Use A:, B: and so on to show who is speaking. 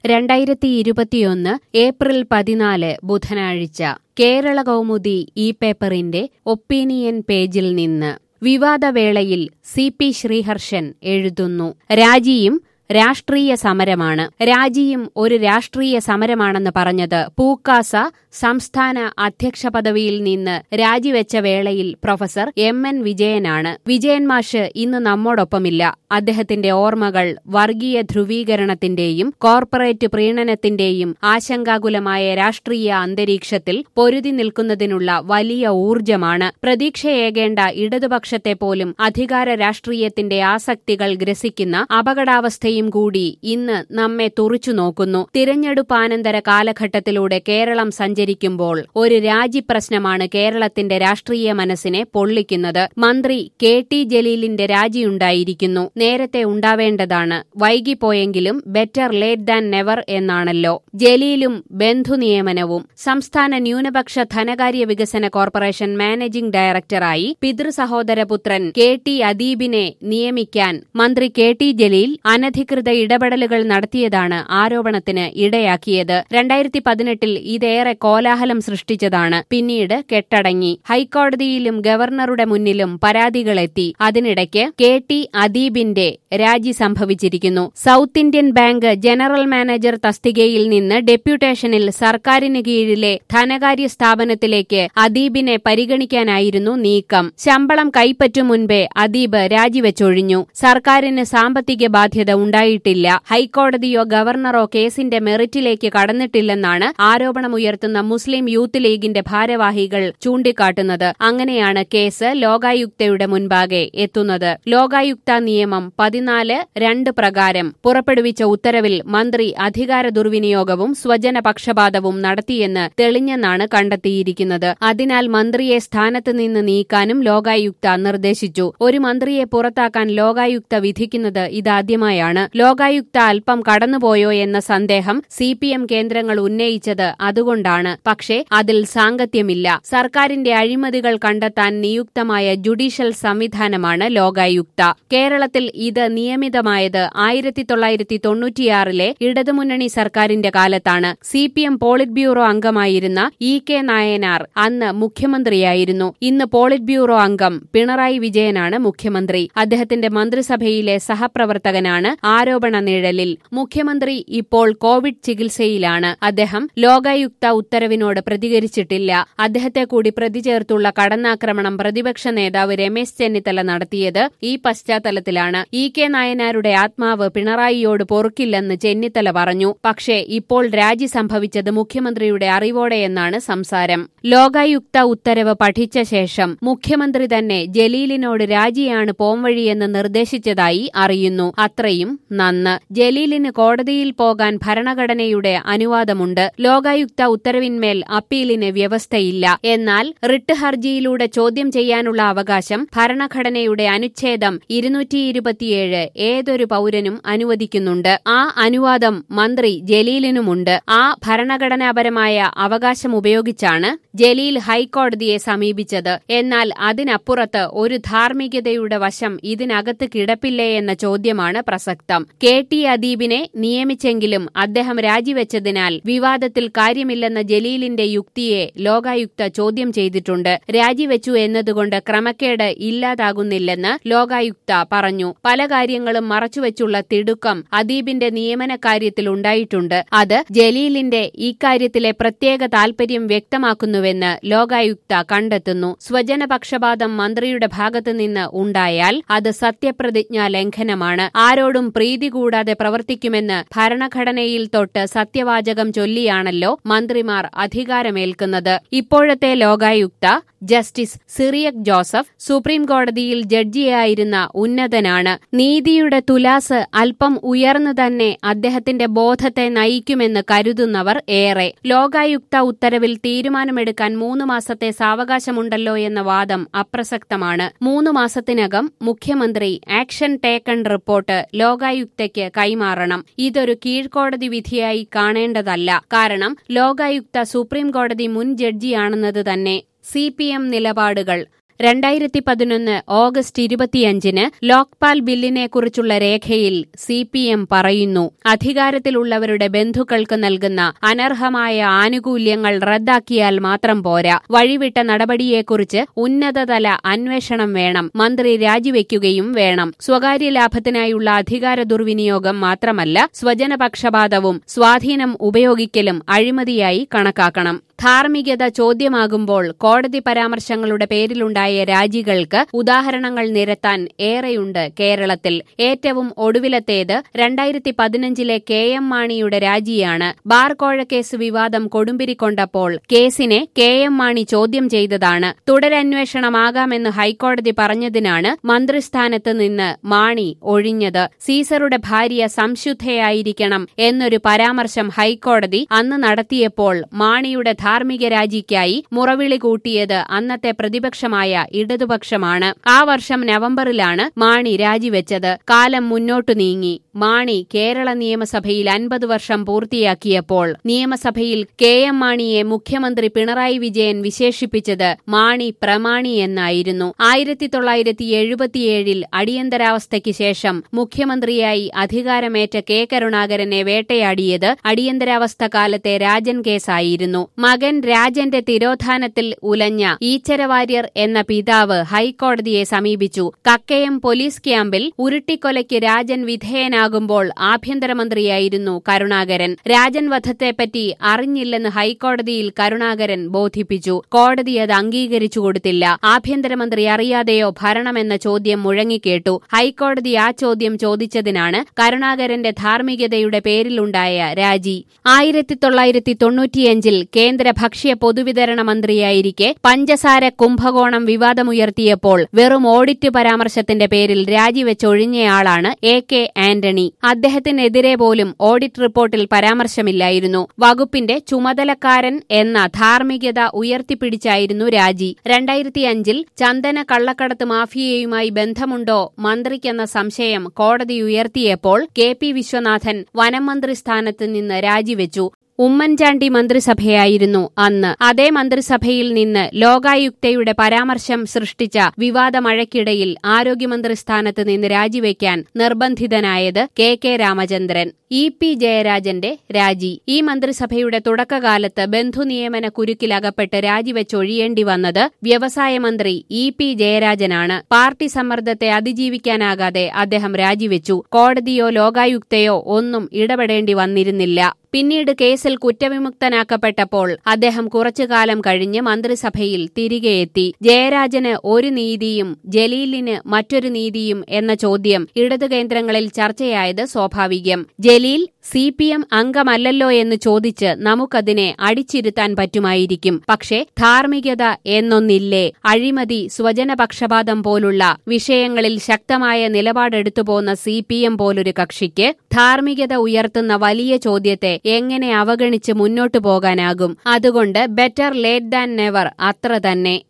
A: രണ്ടായിരത്തി ഇരുപത്തിയൊന്ന് ഏപ്രിൽ പതിനാല് ബുധനാഴ്ച കേരള കൗമുദി ഈ പേപ്പറിന്റെ ഒപ്പീനിയൻ പേജിൽ നിന്ന് വിവാദവേളയിൽ സി പി ശ്രീഹർഷൻ എഴുതുന്നു രാജിയും രാഷ്ട്രീയ സമരമാണ് രാജിയും ഒരു രാഷ്ട്രീയ സമരമാണെന്ന് പറഞ്ഞത് പൂക്കാസ സംസ്ഥാന അധ്യക്ഷ പദവിയിൽ നിന്ന് രാജിവെച്ച വേളയിൽ പ്രൊഫസർ എം എൻ വിജയനാണ് വിജയൻ മാഷ് ഇന്ന് നമ്മോടൊപ്പമില്ല അദ്ദേഹത്തിന്റെ ഓർമ്മകൾ വർഗീയ ധ്രുവീകരണത്തിന്റെയും കോർപ്പറേറ്റ് പ്രീണനത്തിന്റെയും ആശങ്കാകുലമായ രാഷ്ട്രീയ അന്തരീക്ഷത്തിൽ പൊരുതി നിൽക്കുന്നതിനുള്ള വലിയ ഊർജമാണ് പ്രതീക്ഷയേകേണ്ട ഇടതുപക്ഷത്തെ പോലും അധികാര രാഷ്ട്രീയത്തിന്റെ ആസക്തികൾ ഗ്രസിക്കുന്ന അപകടാവസ്ഥയും കൂടി ഇന്ന് നമ്മെ തുറച്ചു നോക്കുന്നു തിരഞ്ഞെടുപ്പാനന്തര കാലഘട്ടത്തിലൂടെ കേരളം സഞ്ചരിക്കുമ്പോൾ ഒരു രാജിപ്രശ്നമാണ് കേരളത്തിന്റെ രാഷ്ട്രീയ മനസ്സിനെ പൊള്ളിക്കുന്നത് മന്ത്രി കെ ടി ജലീലിന്റെ രാജിയുണ്ടായിരിക്കുന്നു നേരത്തെ ഉണ്ടാവേണ്ടതാണ് വൈകിപ്പോയെങ്കിലും ബെറ്റർ ലേറ്റ് ദാൻ നെവർ എന്നാണല്ലോ ജലീലും ബന്ധുനിയമനവും സംസ്ഥാന ന്യൂനപക്ഷ ധനകാര്യ വികസന കോർപ്പറേഷൻ മാനേജിംഗ് ഡയറക്ടറായി പിതൃസഹോദരപുത്രൻ കെ ടി അദീബിനെ നിയമിക്കാൻ മന്ത്രി കെ ടി ജലീൽ അനധികൃത ഇടപെടലുകൾ നടത്തിയതാണ് ആരോപണത്തിന് ഇടയാക്കിയത് രണ്ടായിരത്തി പതിനെട്ടിൽ ഇതേറെ കോലാഹലം സൃഷ്ടിച്ചതാണ് പിന്നീട് കെട്ടടങ്ങി ഹൈക്കോടതിയിലും ഗവർണറുടെ മുന്നിലും പരാതികളെത്തി അതിനിടയ്ക്ക് കെ ടി അദീബിന്റെ രാജി സംഭവിച്ചിരിക്കുന്നു South Indian bank general manager തസ്തികയിൽ നിന്ന് ഡെപ്യൂട്ടേഷനിൽ സർക്കാരിന് കീഴിലെ ധനകാര്യ സ്ഥാപനത്തിലേക്ക് അദീബിനെ പരിഗണിക്കാനായിരുന്നു നീക്കം ശമ്പളം കൈപ്പറ്റും മുൻപേ അദീബ് രാജിവെച്ചൊഴിഞ്ഞു സർക്കാരിന് സാമ്പത്തിക ബാധ്യത ഉണ്ടായിട്ടില്ല ഹൈക്കോടതിയോ ഗവർണറോ കേസിന്റെ മെറിറ്റിലേക്ക് കടന്നിട്ടില്ലെന്നാണ് ആരോപണമുയർത്തുന്ന മുസ്ലിം യൂത്ത് ലീഗിന്റെ ഭാരവാഹികൾ ചൂണ്ടിക്കാട്ടുന്നത് അങ്ങനെയാണ് കേസ് ലോകായുക്തയുടെ മുൻപാകെ എത്തുന്നത് ലോകായുക്ത നിയമം പതിനാല് രണ്ട് പ്രകാരം പുറപ്പെടുവിച്ച ഉത്തരവിൽ മന്ത്രി അധികാര ദുർവിനിയോഗവും സ്വജന പക്ഷപാതവും നടത്തിയെന്ന് തെളിഞ്ഞെന്നാണ് കണ്ടെത്തിയിരിക്കുന്നത് അതിനാൽ മന്ത്രിയെ സ്ഥാനത്ത് നിന്ന് നീക്കാനും ലോകായുക്ത നിർദ്ദേശിച്ചു ഒരു മന്ത്രിയെ പുറത്താക്കാൻ ലോകായുക്ത വിധിക്കുന്നത് ഇതാദ്യമായാണ് ലോകായുക്ത അല്പം കടന്നുപോയോ എന്ന സന്ദേഹം സി പി എം കേന്ദ്രങ്ങൾ ഉന്നയിച്ചത് അതുകൊണ്ടാണ് പക്ഷേ അതിൽ സാങ്കത്യമില്ല സർക്കാരിന്റെ അഴിമതികൾ കണ്ടെത്താൻ നിയുക്തമായ ജുഡീഷ്യൽ സംവിധാനമാണ് ലോകായുക്ത കേരളത്തിൽ ഇത് നിയമിതമായത് ആയിരത്തി തൊള്ളായിരത്തി തൊണ്ണൂറ്റിയാറിലെ ഇടതുമുന്നണി സർക്കാരിന്റെ കാലത്താണ് C P M politburo അംഗമായിരുന്ന ഇ കെ നായനാർ അന്ന് മുഖ്യമന്ത്രിയായിരുന്നു ഇന്ന് പോളിറ്റ് ബ്യൂറോ അംഗം പിണറായി വിജയനാണ് മുഖ്യമന്ത്രി അദ്ദേഹത്തിന്റെ മന്ത്രിസഭയിലെ സഹപ്രവർത്തകനാണ് ആരോപണ നിഴലിൽ മുഖ്യമന്ത്രി ഇപ്പോൾ കോവിഡ് ചികിത്സയിലാണ് അദ്ദേഹം ലോകായുക്ത ഉത്തരവിനോട് പ്രതികരിച്ചിട്ടില്ല അദ്ദേഹത്തെ കൂടി പ്രതി ചേർത്തുള്ള കടന്നാക്രമണം പ്രതിപക്ഷ നേതാവ് രമേശ് ചെന്നിത്തല നടത്തിയത് ഈ പശ്ചാത്തലത്തിലാണ് ഇ കെ നായനാരുടെ ആത്മാവ് പിണറായിയോട് പൊറുക്കില്ലെന്ന് ചെന്നിത്തല പറഞ്ഞു പക്ഷേ ഇപ്പോൾ രാജി സംഭവിച്ചത് മുഖ്യമന്ത്രിയുടെ അറിവോടെയെന്നാണ് സംസാരം ലോകായുക്ത ഉത്തരവ് പഠിച്ച ശേഷം മുഖ്യമന്ത്രി തന്നെ ജലീലിനോട് രാജിയാണ് പോംവഴിയെന്ന് നിർദ്ദേശിച്ചതായി അറിയുന്നു അത്രയും നന്ന് ജലീലിന് കോടതിയിൽ പോകാൻ ഭരണഘടനയുടെ അനുവാദമുണ്ട് ലോകായുക്ത ഉത്തരവിന്മേൽ അപ്പീലിന് വ്യവസ്ഥയില്ല എന്നാൽ റിട്ട് ഹർജിയിലൂടെ ചോദ്യം ചെയ്യാനുള്ള അവകാശം ഭരണഘടനയുടെ അനുച്ഛേദം ഇരുന്നൂറ്റി ഇരുപത്തിയേഴ് ഏതൊരു പൌരനും അനുവദിക്കുന്നുണ്ട് ആ അനുവാദം മന്ത്രി ജലീലിനുമുണ്ട് ആ ഭരണഘടനാപരമായ അവകാശം ഉപയോഗിച്ചാണ് ജലീൽ ഹൈക്കോടതിയെ സമീപിച്ചത് എന്നാൽ അതിനപ്പുറത്ത് ഒരു ധാർമ്മികതയുടെ വശം ഇതിനകത്ത് കിടപ്പില്ലേ എന്ന ചോദ്യമാണ് പ്രസക്തം കെ ടി അദീബിനെ നിയമിച്ചെങ്കിലും അദ്ദേഹം രാജിവെച്ചതിനാൽ വിവാദത്തിൽ കാര്യമില്ലെന്ന ജലീലിന്റെ യുക്തിയെ ലോകായുക്ത ചോദ്യം ചെയ്തിട്ടുണ്ട് രാജിവെച്ചു എന്നതുകൊണ്ട് ക്രമക്കേട് ഇല്ലാതാകുന്നില്ലെന്ന് ലോകായുക്ത പറഞ്ഞു പല കാര്യങ്ങളും മറച്ചുവെച്ചുള്ള തിടുക്കം അദീബിന്റെ നിയമന കാര്യത്തിൽ ഉണ്ടായിട്ടുണ്ട് അത് ജലീലിന്റെ ഇക്കാര്യത്തിലെ പ്രത്യേക താൽപര്യം വ്യക്തമാക്കുന്നുവെന്ന് ലോകായുക്ത കണ്ടെത്തുന്നു സ്വജനപക്ഷപാതം മന്ത്രിയുടെ ഭാഗത്തുനിന്ന് ഉണ്ടായാൽ അത് സത്യപ്രതിജ്ഞാ ലംഘനമാണ് ആരോടും പ്രീതി കൂടാതെ പ്രവർത്തിക്കുമെന്ന് ഭരണഘടനയിൽ തൊട്ട് സത്യവാചകം ചൊല്ലിയാണല്ലോ മന്ത്രിമാർ അധികാരമേൽക്കുന്നത് ഇപ്പോഴത്തെ ലോകായുക്ത ജസ്റ്റിസ് സിറിയക് ജോസഫ് സുപ്രീം കോടതിയിൽ ജഡ്ജിയായിരുന്ന ഉന്നതനാണ് നീതിയുടെ തുലാസ് അല്പം ഉയർന്നു തന്നെ അദ്ദേഹത്തിന്റെ ബോധത്തെ നയിക്കുമെന്ന് കരുതുന്നവർ ഏറെ ലോകായുക്ത ഉത്തരവിൽ തീരുമാനമെടുക്കാൻ മൂന്ന് മാസത്തെ സാവകാശമുണ്ടല്ലോ എന്ന വാദം അപ്രസക്തമാണ് മൂന്ന് മാസത്തിനകം മുഖ്യമന്ത്രി ആക്ഷൻ ടേക്കൺ റിപ്പോർട്ട് ലോകായുക്തയ്ക്ക് കൈമാറണം ഇതൊരു കീഴ്ക്കോടതി വിധിയായി കാണേണ്ടതല്ല കാരണം ലോകായുക്ത സുപ്രീം കോടതി മുൻ ജഡ്ജിയാണെന്നത് തന്നെ സി പി എം നിലപാടുകൾ രണ്ടായിരത്തി പതിനൊന്ന് ഓഗസ്റ്റ് ഇരുപത്തിയഞ്ചിന് ലോക്പാൽ ബില്ലിനെക്കുറിച്ചുള്ള രേഖയിൽ സി പി എം പറയുന്നു അധികാരത്തിലുള്ളവരുടെ ബന്ധുക്കൾക്ക് നൽകുന്ന അനർഹമായ ആനുകൂല്യങ്ങൾ റദ്ദാക്കിയാൽ മാത്രം പോരാ വഴിവിട്ട നടപടിയെക്കുറിച്ച് ഉന്നതതല അന്വേഷണം വേണം മന്ത്രി രാജിവെക്കുകയും വേണം സ്വകാര്യ ലാഭത്തിനായുള്ള അധികാര ദുർവിനിയോഗം മാത്രമല്ല സ്വജനപക്ഷപാതവും സ്വാധീനം ഉപയോഗിക്കലും അഴിമതിയായി കണക്കാക്കണം ധാർമ്മികത ചോദ്യമാകുമ്പോൾ കോടതി പരാമർശങ്ങളുടെ പേരിലുണ്ടായ രാജികൾക്ക് ഉദാഹരണങ്ങൾ നിരത്താൻ ഏറെയുണ്ട് കേരളത്തിൽ ഏറ്റവും ഒടുവിലത്തേത് രണ്ടായിരത്തി പതിനഞ്ചിലെ കെ എം മാണിയുടെ രാജിയാണ് ബാർ കോഴക്കേസ് വിവാദം കൊടുമ്പിരിക്കൊണ്ടപ്പോൾ കേസിനെ കെ എം മാണി ചോദ്യം ചെയ്തതാണ് തുടരന്വേഷണമാകാമെന്ന് ഹൈക്കോടതി പറഞ്ഞതിനാണ് മന്ത്രിസ്ഥാനത്ത് നിന്ന് മാണി ഒഴിഞ്ഞത് സീസറുടെ ഭാര്യ സംശുദ്ധയായിരിക്കണം എന്നൊരു പരാമർശം ഹൈക്കോടതി അന്ന് നടത്തിയപ്പോൾ മാണിയുടെ ധാർമ്മിക രാജിക്കായി മുറവിളി കൂട്ടിയത് അന്നത്തെ പ്രതിപക്ഷമായ ഇടതുപക്ഷമാണ് ആ വർഷം നവംബറിലാണ് മാണി രാജിവെച്ചത് കാലം മുന്നോട്ടു നീങ്ങി മാണി കേരള നിയമസഭയിൽ അൻപത് വർഷം പൂർത്തിയാക്കിയപ്പോൾ നിയമസഭയിൽ കെ എം മാണിയെ മുഖ്യമന്ത്രി പിണറായി വിജയൻ വിശേഷിപ്പിച്ചത് മാണി പ്രമാണി എന്നായിരുന്നു ആയിരത്തി തൊള്ളായിരത്തി എഴുപത്തിയേഴിൽ അടിയന്തരാവസ്ഥയ്ക്ക് ശേഷം മുഖ്യമന്ത്രിയായി അധികാരമേറ്റ കെ കരുണാകരനെ വേട്ടയാടിയത് അടിയന്തരാവസ്ഥ കാലത്തെ രാജൻ കേസായിരുന്നു മകൻ രാജന്റെ തിരോധാനത്തിൽ ഉലഞ്ഞ ഈച്ചരവാര്യർ എന്ന പിതാവ് ഹൈക്കോടതിയെ സമീപിച്ചു കക്കയം പോലീസ് ക്യാമ്പിൽ ഉരുട്ടിക്കൊലയ്ക്ക് രാജൻ വിധേയനാകുമ്പോൾ ആഭ്യന്തരമന്ത്രിയായിരുന്നു കരുണാകരൻ രാജൻ വധത്തെപ്പറ്റി അറിഞ്ഞില്ലെന്ന് ഹൈക്കോടതിയിൽ കരുണാകരൻ ബോധിപ്പിച്ചു കോടതി അത് അംഗീകരിച്ചു കൊടുത്തില്ല ആഭ്യന്തരമന്ത്രി അറിയാതെയോ ഭരണമെന്ന ചോദ്യം മുഴങ്ങിക്കേട്ടു ഹൈക്കോടതി ആ ചോദ്യം ചോദിച്ചതിനാണ് കരുണാകരന്റെ ധാർമ്മികതയുടെ പേരിലുണ്ടായ രാജി ആയിരത്തി തൊള്ളായിരത്തി തൊണ്ണൂറ്റിയഞ്ചിൽ കേന്ദ്ര ഭക്ഷ്യ പൊതുവിതരണ മന്ത്രിയായിരിക്കെ പഞ്ചസാര കുംഭകോണം വിവാദമുയർത്തിയപ്പോൾ വെറും ഓഡിറ്റ് പരാമർശത്തിന്റെ പേരിൽ രാജിവെച്ചൊഴിഞ്ഞയാളാണ് എ കെ ആന്റണി അദ്ദേഹത്തിനെതിരെ പോലും ഓഡിറ്റ് റിപ്പോർട്ടിൽ പരാമർശമില്ലായിരുന്നു വകുപ്പിന്റെ ചുമതലക്കാരൻ എന്ന ധാർമ്മികത ഉയർത്തിപ്പിടിച്ചായിരുന്നു രാജി രണ്ടായിരത്തിയഞ്ചിൽ ചന്ദന കള്ളക്കടത്ത് മാഫിയയുമായി ബന്ധമുണ്ടോ മന്ത്രിക്കെന്ന സംശയം കോടതി ഉയർത്തിയപ്പോൾ കെ പി വിശ്വനാഥൻ വനം മന്ത്രി സ്ഥാനത്ത് നിന്ന് രാജിവെച്ചു ഉമ്മൻചാണ്ടി മന്ത്രിസഭയായിരുന്നു അന്ന് അതേ മന്ത്രിസഭയിൽ നിന്ന് ലോകായുക്തയുടെ പരാമർശം സൃഷ്ടിച്ച വിവാദ മഴയ്ക്കിടയിൽ ആരോഗ്യമന്ത്രി സ്ഥാനത്ത് നിന്ന് രാജിവെക്കാൻ നിർബന്ധിതനായത് K K Ramachandran E P ജയരാജന്റെ രാജി ഈ മന്ത്രിസഭയുടെ തുടക്കകാലത്ത് ബന്ധുനിയമന കുരുക്കിലകപ്പെട്ട് രാജിവെച്ചൊഴിയേണ്ടി വന്നത് വ്യവസായ മന്ത്രി ഇ പി ജയരാജനാണ് പാർട്ടി സമ്മർദ്ദത്തെ അതിജീവിക്കാനാകാതെ അദ്ദേഹം രാജിവെച്ചു കോടതിയോ ലോകായുക്തയോ ഒന്നും ഇടപെടേണ്ടി വന്നിരുന്നില്ല പിന്നീട് കേസിൽ കുറ്റവിമുക്തനാക്കപ്പെട്ടപ്പോൾ അദ്ദേഹം കുറച്ചുകാലം കഴിഞ്ഞ് മന്ത്രിസഭയിൽ തിരികെയെത്തി ജയരാജന് ഒരു നീതിയും ജലീലിന് മറ്റൊരു നീതിയും എന്ന ചോദ്യം ഇടതു കേന്ദ്രങ്ങളിൽ ചർച്ചയായത് സ്വാഭാവികം ജലീൽ സി പി എം അംഗമല്ലല്ലോ എന്ന് ചോദിച്ച് നമുക്കതിനെ അടിച്ചിരുത്താൻ പറ്റുമായിരിക്കും പക്ഷേ ധാർമ്മികത എന്നൊന്നില്ലേ അഴിമതി സ്വജനപക്ഷപാതം പോലുള്ള വിഷയങ്ങളിൽ ശക്തമായ നിലപാടെടുത്തു പോന്ന സി പി എം പോലൊരു കക്ഷിക്ക് ധാർമ്മികത ഉയർത്തുന്ന വലിയ ചോദ്യത്തെ എങ്ങനെ അവഗണിച്ച് മുന്നോട്ടു പോകാനാകും അതുകൊണ്ട് ബെറ്റർ ലേറ്റ് ദാൻ നെവർ അത്ര തന്നെ